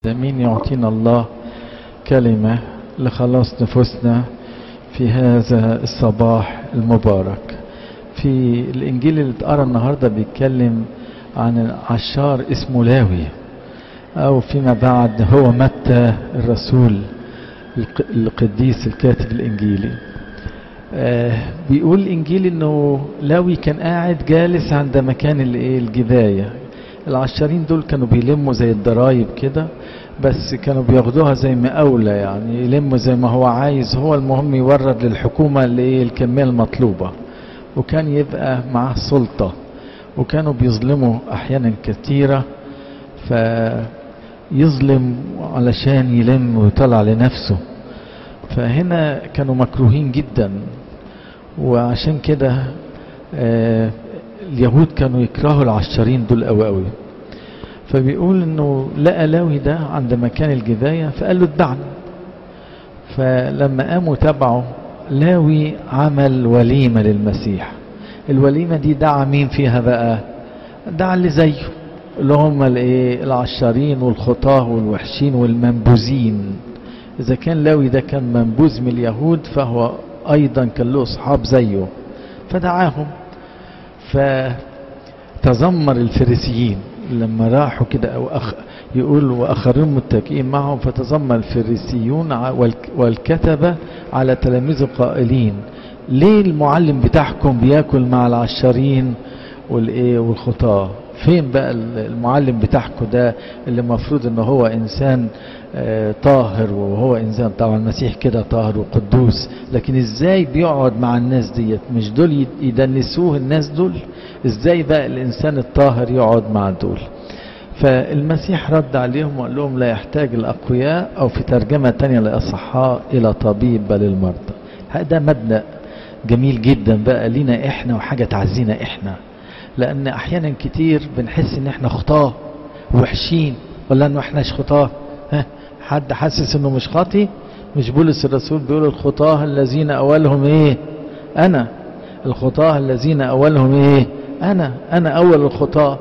مين يعطينا الله كلمة لخلاص نفوسنا في هذا الصباح المبارك في الإنجيل اللي اتقرا النهاردة بيتكلم عن عشار اسمه لاوي أو فيما بعد هو متى الرسول القديس الكاتب الإنجيلي آه بيقول الإنجيل إنه لاوي كان قاعد جالس عند مكان الإيه الجباية العشارين دول كانوا بيلموا زي الضرايب كده بس كانوا بياخدوها زي مقاولة يعني يلموا زي ما هو عايز هو المهم يورد للحكومة اللي الكمية المطلوبة وكان يبقى معاه سلطة وكانوا بيظلموا أحيانا كثيرة فيظلم علشان يلم ويطلع لنفسه فهنا كانوا مكروهين جدا وعشان كده آه اليهود كانوا يكرهوا العشارين دول قوي قوي فبيقول انه لقى لاوي ده عند مكان الجباية فقال له اتبعني فلما قاموا تبعوا لاوي عمل وليمة للمسيح الوليمة دي دعا مين فيها بقى دعا اللي زيه اللي هم الايه العشارين والخطاه والوحشين والمنبوذين اذا كان لاوي ده كان منبوذ من اليهود فهو ايضا كان له اصحاب زيه فدعاهم فتذمر الفريسيين لما راحوا كده أو أخ يقول واخرين متكئين معهم فتذمر الفريسيون والكتبه على تلاميذه قائلين ليه المعلم بتاعكم بياكل مع العشارين والايه والخطاه فين بقى المعلم بتاعكم ده اللي المفروض ان هو انسان آه طاهر وهو انسان طبعا المسيح كده طاهر وقدوس لكن ازاي بيقعد مع الناس ديت مش دول يدنسوه الناس دول ازاي بقى الانسان الطاهر يقعد مع دول فالمسيح رد عليهم وقال لهم لا يحتاج الاقوياء او في ترجمه تانية لاصحاء الى طبيب بل المرضى هذا مبدا جميل جدا بقى لينا احنا وحاجه تعزينا احنا لان احيانا كتير بنحس ان احنا خطاه وحشين ولا انه احناش خطاه ها حد حاسس انه مش خاطي مش بولس الرسول بيقول الخطاه الذين اولهم ايه انا الخطاه الذين اولهم ايه انا انا اول الخطاه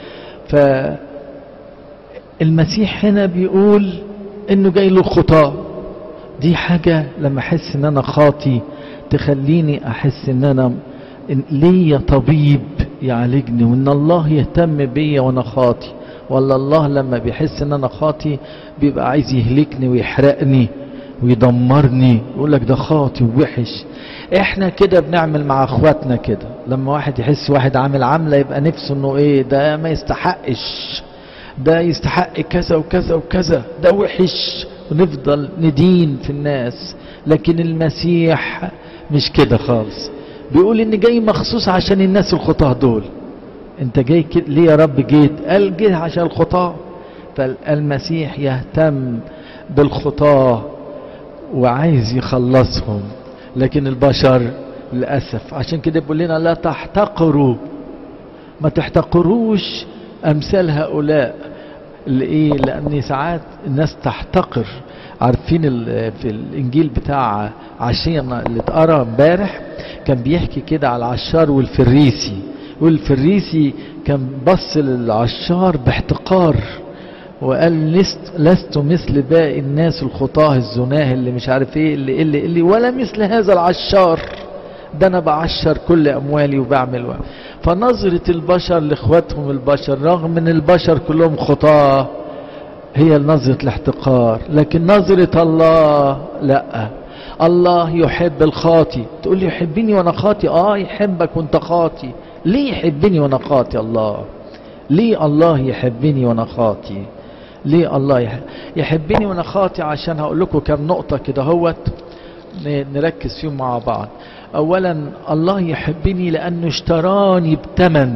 فالمسيح هنا بيقول انه جاي له الخطاه دي حاجه لما احس ان انا خاطي تخليني احس ان انا ليا طبيب يعالجني وان الله يهتم بيا وانا خاطي ولا الله لما بيحس ان انا خاطي بيبقى عايز يهلكني ويحرقني ويدمرني يقول لك ده خاطي ووحش احنا كده بنعمل مع اخواتنا كده لما واحد يحس واحد عامل عامله يبقى نفسه انه ايه ده ما يستحقش ده يستحق كذا وكذا وكذا ده وحش ونفضل ندين في الناس لكن المسيح مش كده خالص بيقول ان جاي مخصوص عشان الناس الخطاه دول انت جاي كده ليه يا رب جيت قال جه عشان الخطاه فالمسيح يهتم بالخطاه وعايز يخلصهم لكن البشر للاسف عشان كده بيقول لنا لا تحتقروا ما تحتقروش امثال هؤلاء لايه لان ساعات الناس تحتقر عارفين في الانجيل بتاع عشينا اللي اتقرا امبارح كان بيحكي كده على العشار والفريسي والفريسي كان بص للعشار باحتقار وقال لست, لست مثل باقي الناس الخطاه الزناه اللي مش عارف ايه اللي اللي اللي ولا مثل هذا العشار ده انا بعشر كل اموالي وبعمل و... فنظرة البشر لاخواتهم البشر رغم ان البشر كلهم خطاه هي نظرة الاحتقار لكن نظرة الله لا الله يحب الخاطي تقول لي يحبني وانا خاطي اه يحبك وانت خاطي ليه يحبني وانا خاطي الله ليه الله يحبني وانا خاطي ليه الله يحبني وانا خاطي عشان هقول لكم كم نقطة كده هوت نركز فيهم مع بعض اولا الله يحبني لانه اشتراني بتمن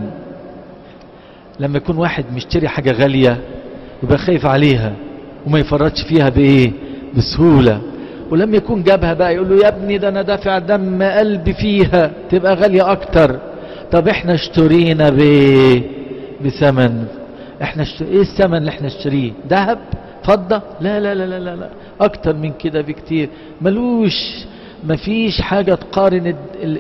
لما يكون واحد مشتري حاجة غالية يبقى خايف عليها وما يفرطش فيها بايه بسهولة ولما يكون جابها بقى يقول له يا ابني ده انا دافع دم قلبي فيها تبقى غالية اكتر طب احنا اشترينا بايه بثمن احنا اشتر... ايه الثمن اللي احنا اشتريه ذهب فضة لا لا لا لا لا, لا. اكتر من كده بكتير ملوش مفيش حاجة تقارن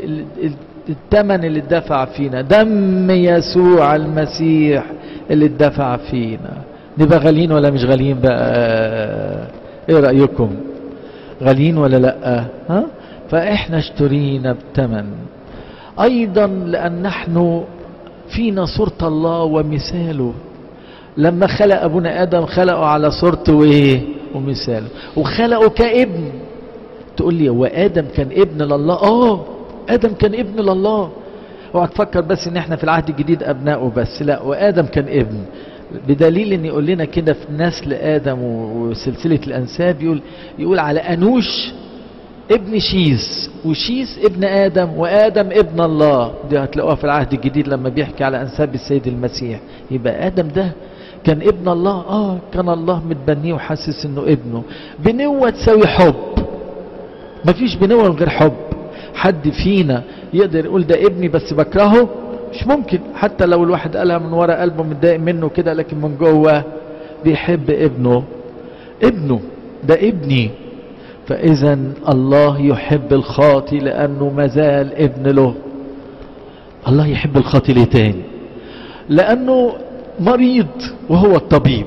الثمن اللي اتدفع فينا دم يسوع المسيح اللي اتدفع فينا نبقى غاليين ولا مش غاليين بقى ايه رأيكم غاليين ولا لا ها فاحنا اشترينا بثمن ايضا لان نحن فينا صورة الله ومثاله لما خلق ابونا ادم خلقه على صورته وايه ومثاله وخلقه كابن تقول لي هو ادم كان ابن لله اه ادم كان ابن لله اوعى تفكر بس ان احنا في العهد الجديد ابنائه بس لا وادم كان ابن بدليل ان يقول لنا كده في نسل ادم وسلسله الانساب يقول يقول على انوش ابن شيس وشيس ابن ادم وادم ابن الله دي هتلاقوها في العهد الجديد لما بيحكي على انساب السيد المسيح يبقى ادم ده كان ابن الله اه كان الله متبنيه وحاسس انه ابنه بنوة تساوي حب مفيش بنوة غير حب حد فينا يقدر يقول ده ابني بس بكرهه مش ممكن حتى لو الواحد قالها من ورا قلبه متضايق منه كده لكن من جوه بيحب ابنه ابنه ده ابني فاذا الله يحب الخاطي لانه مازال ابن له الله يحب الخاطي ليه تاني لانه مريض وهو الطبيب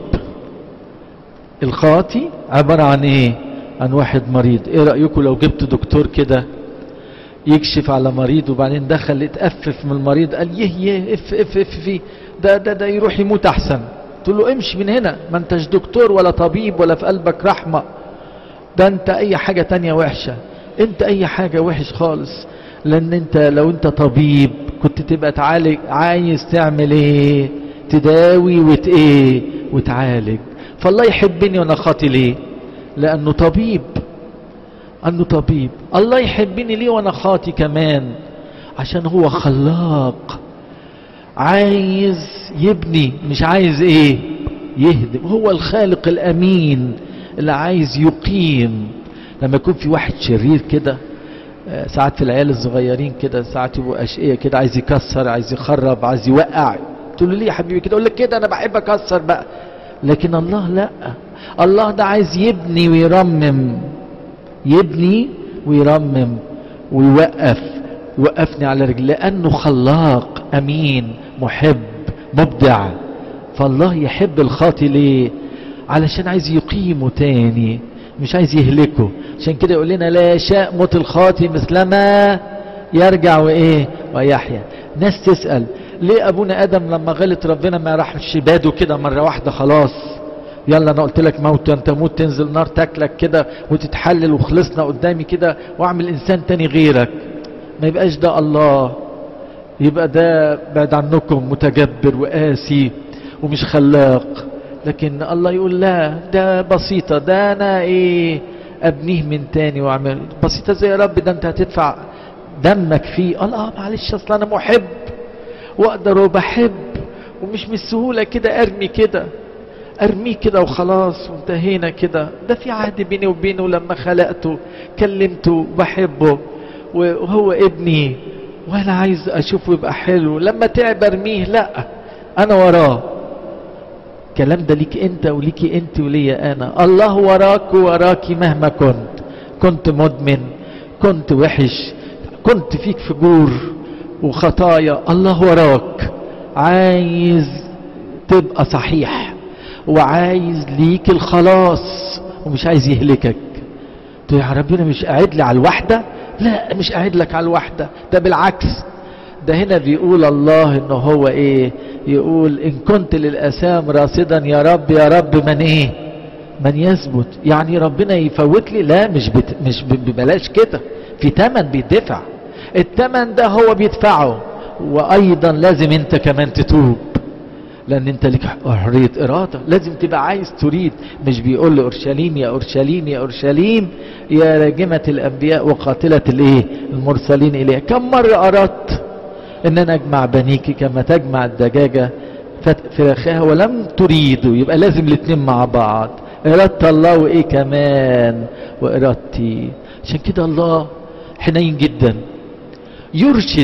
الخاطي عبارة عن ايه عن واحد مريض ايه رأيكم لو جبت دكتور كده يكشف على مريض وبعدين دخل اتأفف من المريض قال يه يه اف اف اف فيه ده ده ده يروح يموت احسن تقول له امشي من هنا ما انتش دكتور ولا طبيب ولا في قلبك رحمة ده انت اي حاجة تانية وحشة انت اي حاجة وحش خالص لان انت لو انت طبيب كنت تبقى تعالج عايز تعمل ايه تداوي وت ايه وتعالج فالله يحبني وانا خاطي ليه لانه طبيب انه طبيب الله يحبني ليه وانا خاطي كمان عشان هو خلاق عايز يبني مش عايز ايه يهدم هو الخالق الامين اللي عايز يقيم لما يكون في واحد شرير كده ساعات في العيال الصغيرين كده ساعات يبقوا اشقية كده عايز يكسر عايز يخرب عايز يوقع تقول له ليه يا حبيبي كده اقول لك كده انا بحب اكسر بقى لكن الله لا الله ده عايز يبني ويرمم يبني ويرمم ويوقف يوقفني على رجل لانه خلاق امين محب مبدع فالله يحب الخاطي ليه علشان عايز يقيمه تاني مش عايز يهلكه عشان كده يقول لنا لا يشاء موت الخاطي مثلما يرجع وايه ويحيا ناس تسأل ليه ابونا ادم لما غلط ربنا ما راحش باده كده مرة واحدة خلاص يلا انا قلت لك موت انت موت تنزل نار تاكلك كده وتتحلل وخلصنا قدامي كده واعمل انسان تاني غيرك ما يبقاش ده الله يبقى ده بعد عنكم متجبر وقاسي ومش خلاق لكن الله يقول لا ده بسيطة ده انا ايه ابنيه من تاني واعمل بسيطة زي يا رب ده انت هتدفع دمك فيه الله معلش اصل انا محب واقدر وبحب ومش من السهولة كده ارمي كده ارميه كده وخلاص وانتهينا كده ده في عهد بيني وبينه لما خلقته كلمته بحبه وهو ابني وانا عايز اشوفه يبقى حلو لما تعب ارميه لا انا وراه الكلام ده ليك انت وليكي انت وليا انا الله وراك وراكي مهما كنت كنت مدمن كنت وحش كنت فيك فجور وخطايا الله وراك عايز تبقى صحيح وعايز ليك الخلاص ومش عايز يهلكك تقول يا ربنا مش قاعد لي على الوحده لا مش قاعد لك على الوحده ده بالعكس ده هنا بيقول الله ان هو ايه يقول ان كنت للاسام راصدا يا رب يا رب من ايه من يثبت يعني ربنا يفوت لي لا مش بت مش ببلاش كده في تمن بيدفع التمن ده هو بيدفعه وايضا لازم انت كمان تتوب لان انت ليك حريه اراده لازم تبقى عايز تريد مش بيقول لاورشليم يا اورشليم يا اورشليم يا راجمه الانبياء وقاتله الايه المرسلين اليها كم مره اردت ان انا اجمع بنيك كما تجمع الدجاجه فراخها ولم تريدوا يبقى لازم الاثنين مع بعض اراده الله وايه كمان وارادتي عشان كده الله حنين جدا يرشد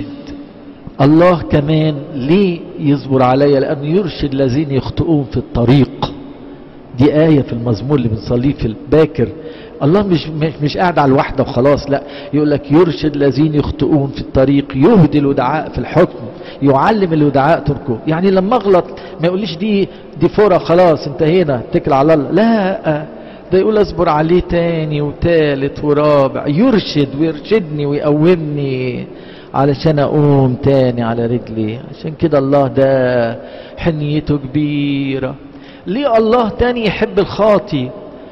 الله كمان ليه يصبر عليا لأنه يرشد الذين يخطئون في الطريق دي آية في المزمور اللي بنصليه في الباكر الله مش مش, مش قاعد على الوحدة وخلاص لا يقول لك يرشد الذين يخطئون في الطريق يهدي الودعاء في الحكم يعلم الودعاء تركه يعني لما اغلط ما يقوليش دي دي فورة خلاص انتهينا اتكل على الله لا ده يقول اصبر عليه تاني وتالت ورابع يرشد ويرشدني ويقومني علشان اقوم تاني على رجلي عشان كده الله ده حنيته كبيرة ليه الله تاني يحب الخاطي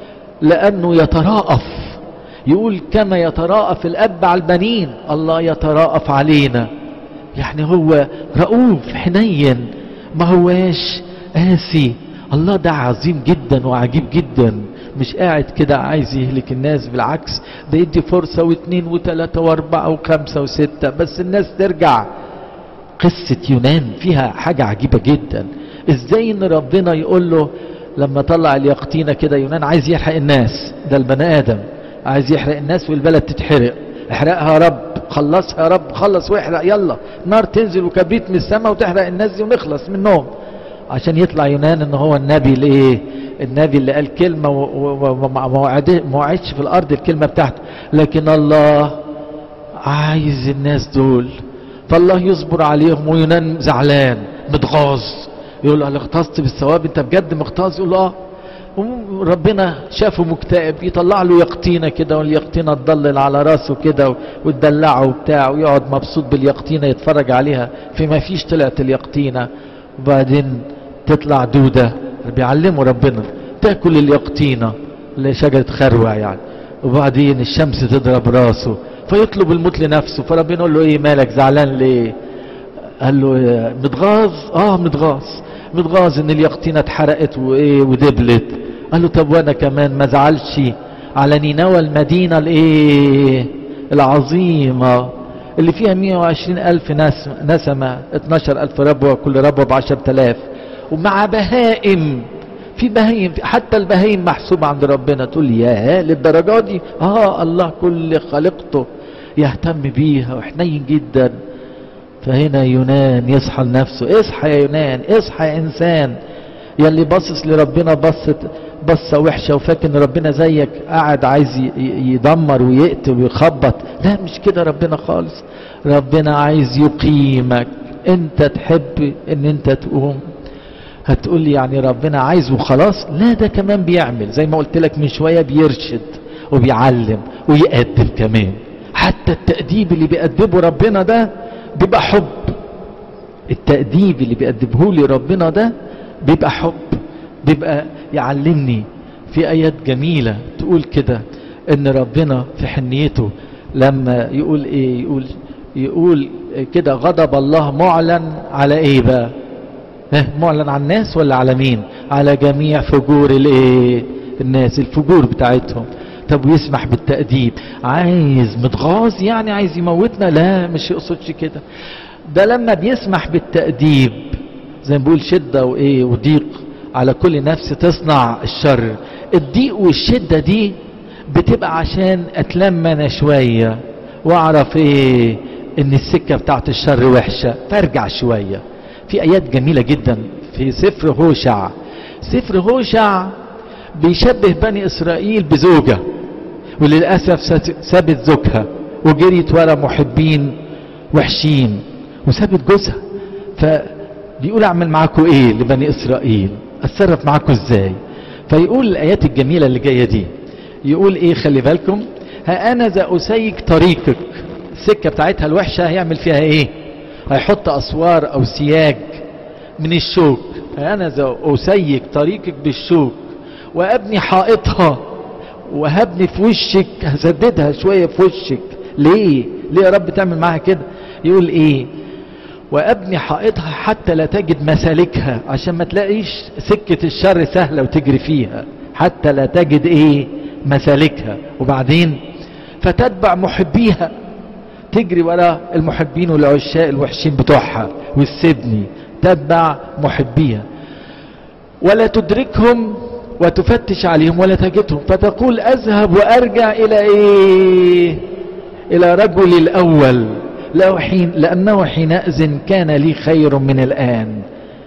لانه يتراءف يقول كما يتراءف الاب على البنين الله يتراءف علينا يعني هو رؤوف حنين ما هواش قاسي الله ده عظيم جدا وعجيب جدا مش قاعد كده عايز يهلك الناس بالعكس ده يدي فرصة واثنين وثلاثة واربعة وخمسة وستة بس الناس ترجع قصة يونان فيها حاجة عجيبة جدا ازاي ان ربنا يقول له لما طلع اليقطينة كده يونان عايز يحرق الناس ده البني ادم عايز يحرق الناس والبلد تتحرق احرقها يا رب خلصها يا رب خلص واحرق يلا نار تنزل وكبريت من السماء وتحرق الناس دي ونخلص منهم عشان يطلع يونان ان هو النبي الايه النبي اللي قال كلمة وما وعدش في الارض الكلمة بتاعته لكن الله عايز الناس دول فالله يصبر عليهم ويونان زعلان متغاظ يقول له اغتصت بالثواب انت بجد مغتاظ يقول له اه ربنا شافه مكتئب يطلع له يقطينة كده واليقطينة تضلل على راسه كده وتدلعه وبتاع ويقعد مبسوط باليقطينة يتفرج عليها فيما فيش طلعت اليقطينة وبعدين تطلع دودة بيعلمه ربنا تاكل اليقطينة اللي شجرة خروع يعني وبعدين الشمس تضرب راسه فيطلب الموت لنفسه فربنا يقول له ايه مالك زعلان ليه قال له متغاظ اه متغاظ متغاظ ان اليقطينة اتحرقت وايه ودبلت قال له طب وانا كمان ما زعلش على نينوى المدينة الايه العظيمة اللي فيها 120 ألف نسمة 12 ألف ربوة كل ربوة بعشر تلاف ومع بهائم في بهايم حتى البهايم محسوبة عند ربنا تقول يا للدرجة دي اه الله كل خلقته يهتم بيها وحنين جدا فهنا يونان يصحى لنفسه اصحى يا يونان اصحى يا انسان يلي باصص لربنا بصت بصة وحشة وفاكر ان ربنا زيك قاعد عايز يدمر ويقتل ويخبط لا مش كده ربنا خالص ربنا عايز يقيمك انت تحب ان انت تقوم هتقول لي يعني ربنا عايز وخلاص لا ده كمان بيعمل زي ما قلت لك من شوية بيرشد وبيعلم ويأدب كمان حتى التأديب اللي بيأدبه ربنا ده بيبقى حب التأديب اللي بيأدبه لي ربنا ده بيبقى حب بيبقى يعلمني في آيات جميلة تقول كده ان ربنا في حنيته لما يقول ايه يقول يقول كده غضب الله معلن على ايه بقى ها معلن على الناس ولا على مين على جميع فجور الايه الناس الفجور بتاعتهم طب ويسمح بالتأديب عايز متغاظ يعني عايز يموتنا لا مش يقصدش كده ده لما بيسمح بالتأديب زي ما بيقول شدة وايه وضيق على كل نفس تصنع الشر الضيق والشدة دي بتبقى عشان اتلم انا شوية واعرف ايه ان السكة بتاعت الشر وحشة فارجع شوية في ايات جميلة جدا في سفر هوشع سفر هوشع بيشبه بني اسرائيل بزوجة وللأسف سابت زوجها وجريت ورا محبين وحشين وسابت جوزها فبيقول اعمل معاكم ايه لبني اسرائيل اتصرف معاكم ازاي فيقول الايات الجميلة اللي جاية دي يقول ايه خلي بالكم ها انا ذا اسيك طريقك السكة بتاعتها الوحشة هيعمل فيها ايه هيحط اسوار او سياج من الشوك ها انا ذا اسيك طريقك بالشوك وابني حائطها وهبني في وشك هسددها شوية في وشك ليه ليه يا رب تعمل معاها كده يقول ايه وابني حائطها حتى لا تجد مسالكها عشان ما تلاقيش سكة الشر سهلة وتجري فيها حتى لا تجد ايه مسالكها وبعدين فتتبع محبيها تجري ورا المحبين والعشاء الوحشين بتوعها والسبني تتبع محبيها ولا تدركهم وتفتش عليهم ولا تجدهم فتقول اذهب وارجع الى ايه الى رجل الاول لو حين لانه حينئذ كان لي خير من الان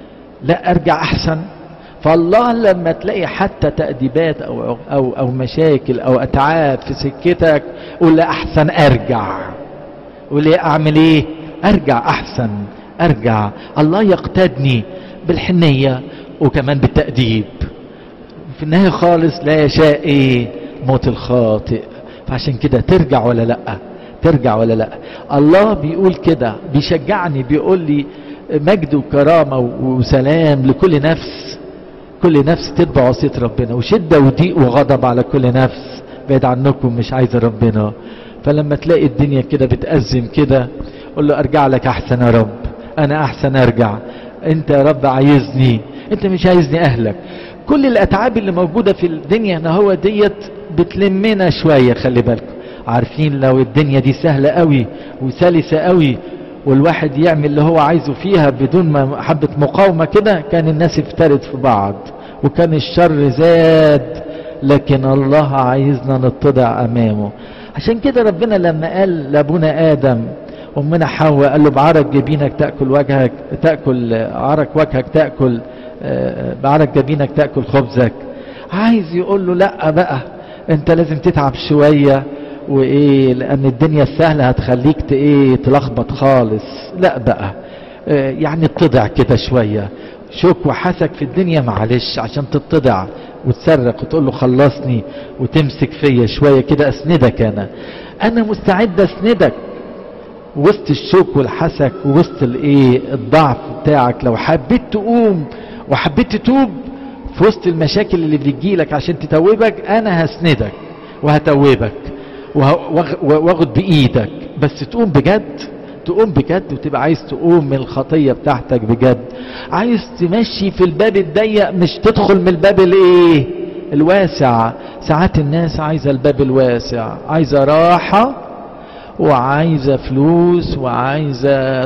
لا ارجع احسن فالله لما تلاقي حتى تأديبات أو, أو, أو مشاكل أو أتعاب في سكتك قول لا أحسن أرجع قول اعمل ايه أرجع أحسن ارجع الله يقتدني بالحنية وكمان بالتأديب في النهاية خالص لا يشاء ايه موت الخاطئ فعشان كده ترجع ولا لا ترجع ولا لا الله بيقول كده بيشجعني بيقول لي مجد وكرامة وسلام لكل نفس كل نفس تتبع وصية ربنا وشدة وضيق وغضب على كل نفس بعيد عنكم مش عايزة ربنا فلما تلاقي الدنيا كده بتأزم كده قول له ارجع لك احسن يا رب انا احسن ارجع انت يا رب عايزني انت مش عايزني اهلك كل الاتعاب اللي موجودة في الدنيا هنا هو ديت بتلمنا شوية خلي بالكم عارفين لو الدنيا دي سهلة قوي وسلسة قوي والواحد يعمل اللي هو عايزه فيها بدون ما حبة مقاومة كده كان الناس افترت في بعض وكان الشر زاد لكن الله عايزنا نتضع امامه عشان كده ربنا لما قال لابونا ادم امنا حواء قال له بعرق جبينك تاكل وجهك تاكل عرق وجهك تاكل بعرق جبينك تاكل خبزك عايز يقول له لا بقى انت لازم تتعب شويه وايه لان الدنيا السهله هتخليك ايه تلخبط خالص لا بقى اه يعني اتضع كده شويه شوك وحسك في الدنيا معلش عشان تتضع وتصرخ وتقول له خلصني وتمسك فيا شويه كده اسندك انا انا مستعد اسندك وسط الشوك والحسك ووسط الايه الضعف بتاعك لو حبيت تقوم وحبيت تتوب في وسط المشاكل اللي بتجيلك عشان تتوبك انا هسندك وهتوبك واخد بايدك بس تقوم بجد تقوم بجد وتبقى عايز تقوم من الخطيه بتاعتك بجد عايز تمشي في الباب الضيق مش تدخل من الباب الايه الواسع ساعات الناس عايزه الباب الواسع عايزه راحه وعايزه فلوس وعايزه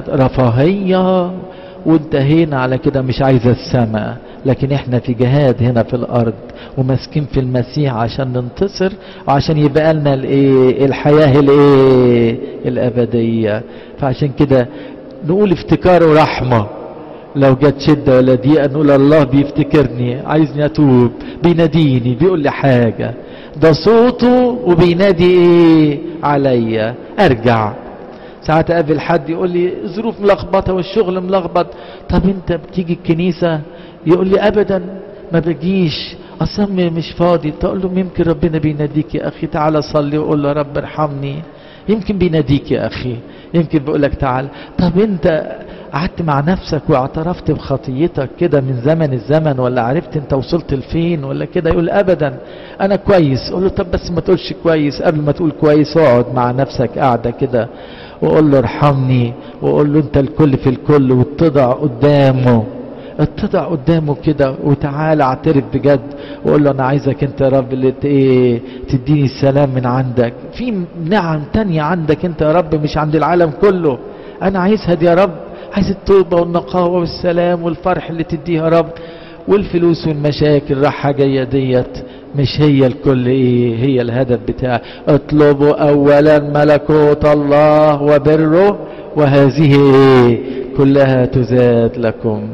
رفاهيه وانتهينا على كده مش عايزه السماء لكن احنا في جهاد هنا في الارض وماسكين في المسيح عشان ننتصر وعشان يبقى لنا الايه الحياه الايه الابديه فعشان كده نقول افتكار ورحمه لو جت شده ولا ضيقه نقول الله بيفتكرني عايزني اتوب بيناديني بيقول لي حاجه ده صوته وبينادي ايه عليا ارجع ساعات اقابل حد يقول لي ظروف ملخبطه والشغل ملخبط طب انت بتيجي الكنيسه يقول لي ابدا ما بجيش اصلا مش فاضي تقول له يمكن ربنا بيناديك يا اخي تعالى صلي وقول له يا رب ارحمني يمكن بيناديك يا اخي يمكن بيقول لك تعال طب انت قعدت مع نفسك واعترفت بخطيتك كده من زمن الزمن ولا عرفت انت وصلت لفين ولا كده يقول ابدا انا كويس قول له طب بس ما تقولش كويس قبل ما تقول كويس اقعد مع نفسك قاعده كده وقول له ارحمني وقول له انت الكل في الكل واتضع قدامه اتضع قدامه كده وتعالى اعترف بجد وقول له انا عايزك انت يا رب اللي ايه تديني السلام من عندك في نعم تانية عندك انت يا رب مش عند العالم كله انا عايزها دي يا رب عايز التوبة والنقاوة والسلام والفرح اللي تديها يا رب والفلوس والمشاكل راحة جاية ديت مش هي الكل ايه هي الهدف بتاعي اطلبوا اولا ملكوت الله وبره وهذه ايه كلها تزاد لكم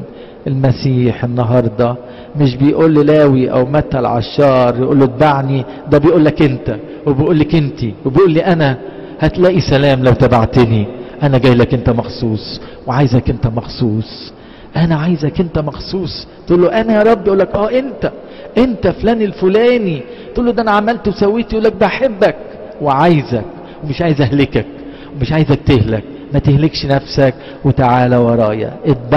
المسيح النهارده مش بيقول للاوي او متى العشار يقول له اتبعني ده بيقول لك انت وبيقول لك انت وبيقول لي انا هتلاقي سلام لو تبعتني انا جاي لك انت مخصوص وعايزك انت مخصوص انا عايزك انت مخصوص تقول له انا يا رب يقول لك اه انت انت فلان الفلاني تقول له ده انا عملت وسويت يقول لك بحبك وعايزك ومش عايز اهلكك ومش عايزك تهلك ما تهلكش نفسك وتعالى ورايا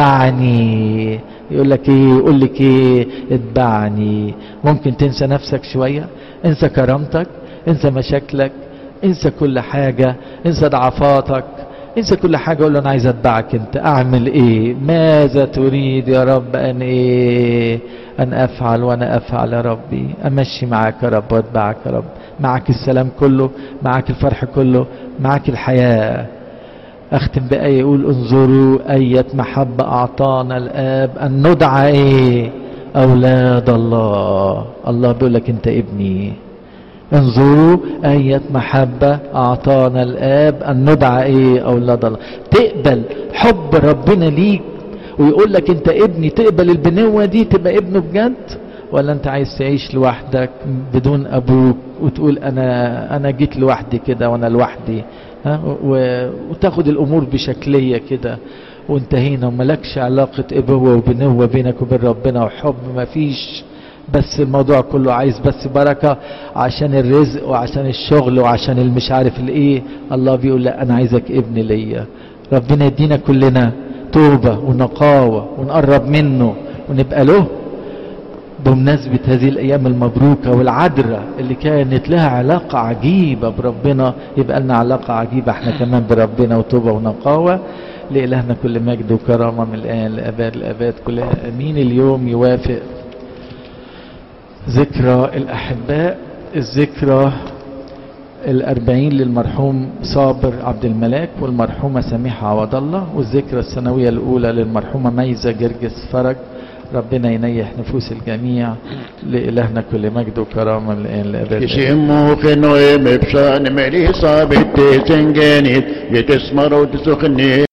اتبعني يقول لك ايه يقول لك ايه اتبعني ممكن تنسى نفسك شويه انسى كرامتك انسى مشاكلك انسى كل حاجه انسى ضعفاتك انسى كل حاجه قول له انا عايز اتبعك انت اعمل ايه ماذا تريد يا رب ان ايه ان افعل وانا افعل يا ربي امشي معاك يا رب واتبعك يا رب معك السلام كله معك الفرح كله معك الحياه اختم بآية يقول انظروا أية محبة أعطانا الآب أن ندعى إيه أولاد الله الله بيقول لك أنت ابني انظروا أية محبة أعطانا الآب أن ندعى إيه أولاد الله تقبل حب ربنا ليك ويقول لك أنت ابني تقبل البنوة دي تبقى ابنه بجد ولا أنت عايز تعيش لوحدك بدون أبوك وتقول أنا أنا جيت لوحدي كده وأنا لوحدي ها وتاخد الامور بشكليه كده وانتهينا وملكش علاقة ابوة وبنوة بينك وبين ربنا وحب مفيش بس الموضوع كله عايز بس بركة عشان الرزق وعشان الشغل وعشان المش عارف الايه الله بيقول لا انا عايزك ابن ليا ربنا يدينا كلنا توبة ونقاوة ونقرب منه ونبقى له بمناسبة هذه الأيام المبروكة والعذراء اللي كانت لها علاقة عجيبة بربنا يبقى لنا علاقة عجيبة احنا كمان بربنا وتوبة ونقاوة لإلهنا كل مجد وكرامة من الآن لأباد الأباد كلها أمين اليوم يوافق ذكرى الأحباء الذكرى الأربعين للمرحوم صابر عبد الملاك والمرحومة سميحة عوض الله والذكرى السنوية الأولى للمرحومة ميزة جرجس فرج ربنا ينيح نفوس الجميع لإلهنا كل مجد وكرامة من الآن لأبد Kisimu khinoe mepshan meri sabit sengenit yetes marot sukhni